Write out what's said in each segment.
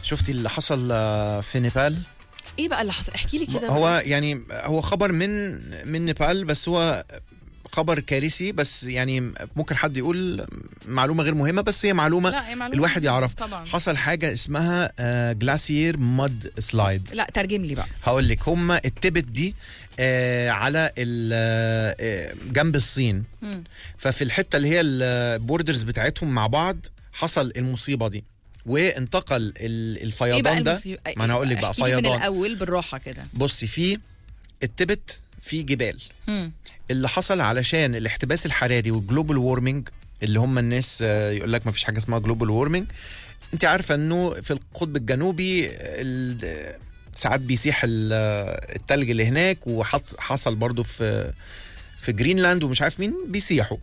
شفتي اللي حصل آه، في نيبال ايه بقى اللي حصل احكي لي كده هو يعني هو خبر من من نيبال بس هو خبر كارثي بس يعني ممكن حد يقول معلومه غير مهمه بس هي معلومه لا هي معلومة الواحد يعرف طبعا حصل حاجه اسمها جلاسير مود سلايد لا ترجم لي بقى هقول لك هم التبت دي آه على ال- آه، جنب الصين مم. ففي الحته اللي هي البوردرز بتاعتهم مع بعض حصل المصيبه دي وانتقل ال- ايه بقى الفيضان ده المصيبة؟ ما انا هقول لك بقى احكي لي من فيضان الاول بالراحه كده بصي في التبت في جبال مم. اللي حصل علشان الاحتباس الحراري والجلوبال وورمنج اللي هم الناس آه، يقول لك ما فيش حاجه اسمها جلوبال وورمنج انت عارفه انه في القطب الجنوبي ال- ساعات بيسيح ال- التلج اللي هناك وحط حصل برضو في في جرينلاند ومش عارف مين بيسيحوا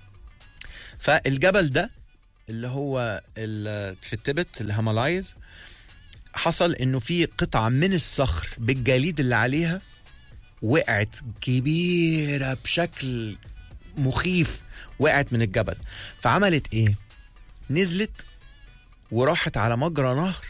فالجبل ده اللي هو ال- في التبت الهيمالايز حصل انه في قطعه من الصخر بالجليد اللي عليها وقعت كبيره بشكل مخيف وقعت من الجبل فعملت ايه نزلت وراحت على مجرى نهر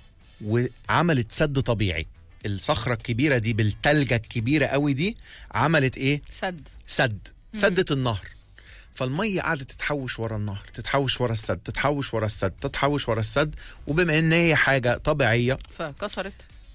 وعملت سد طبيعي الصخره الكبيره دي بالتلجه الكبيره قوي دي عملت ايه سد سد سدت النهر فالميه قعدت تتحوش ورا النهر تتحوش ورا السد تتحوش ورا السد تتحوش ورا السد وبما ان هي حاجه طبيعيه فكسرت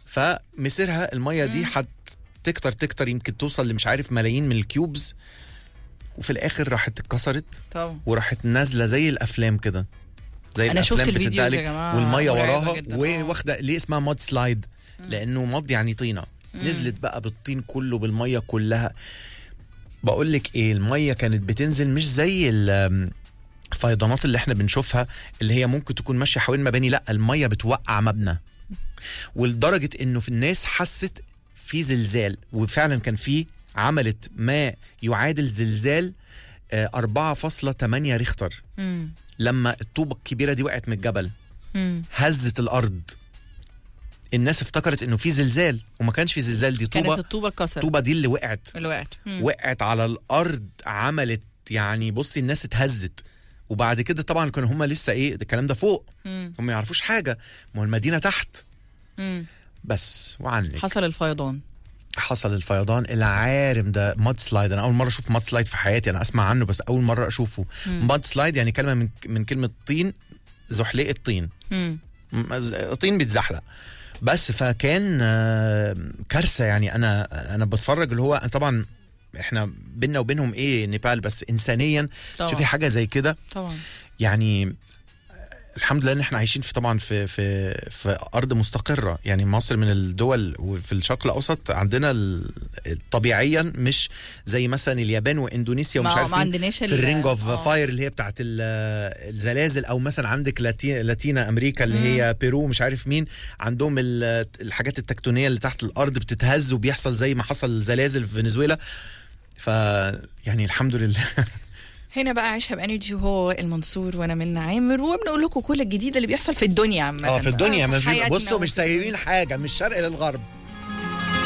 فمسيرها الميه دي حت تكتر تكتر يمكن توصل لمش عارف ملايين من الكيوبز وفي الاخر راحت اتكسرت طبعا وراحت نازله زي الافلام كده زي أنا شفت الأفلام الفيديوز بتدلق يا جماعة، والميه مرعبة وراها جداً، آه. وواخده ليه اسمها مود سلايد لانه مود يعني طينه نزلت بقى بالطين كله بالميه كلها بقول لك ايه الميه كانت بتنزل مش زي ال- الفيضانات اللي احنا بنشوفها اللي هي ممكن تكون ماشيه حوالين مباني لا الميه بتوقع مبنى ولدرجه انه في الناس حست في زلزال وفعلا كان في عملت ما يعادل زلزال آه، 4.8 ريختر مم. لما الطوبه الكبيره دي وقعت من الجبل مم. هزت الارض الناس افتكرت انه في زلزال وما كانش في زلزال دي كانت طوبه الطوبه اتكسرت الطوبه دي اللي وقعت اللي وقعت مم. وقعت على الارض عملت يعني بصي الناس اتهزت وبعد كده طبعا كانوا هم لسه ايه ده الكلام ده فوق مم. هم ما يعرفوش حاجه ما هو المدينه تحت مم. بس وعنك حصل الفيضان حصل الفيضان العارم ده ماد سلايد انا اول مره اشوف ماد سلايد في حياتي انا اسمع عنه بس اول مره اشوفه ماد سلايد يعني كلمه من من كلمه طين زحليقه طين مم. م- طين بيتزحلق بس فكان آه، كارثه يعني انا انا بتفرج اللي هو طبعا احنا بينا وبينهم ايه نيبال بس انسانيا طبعا شوفي حاجه زي كده طبعا يعني الحمد لله ان احنا عايشين في طبعا في في في ارض مستقره يعني مصر من الدول وفي الشرق الاوسط عندنا ال- طبيعيا مش زي مثلا اليابان واندونيسيا ومش ما, عارف ما مين عندناش في ال- الرينج اوف آه. فاير اللي هي بتاعت ال- الزلازل او مثلا عندك لاتي لاتينا امريكا اللي هي بيرو مش عارف مين عندهم ال- الحاجات التكتونيه اللي تحت الارض بتتهز وبيحصل زي ما حصل زلازل في فنزويلا ف يعني الحمد لله هنا بقى عيشها بانرجي وهو المنصور وانا من عامر وبنقول لكم كل الجديد اللي بيحصل في الدنيا عامه اه في الدنيا بقى، ما في حياتنا بصوا مش و- سايبين حاجه من الشرق للغرب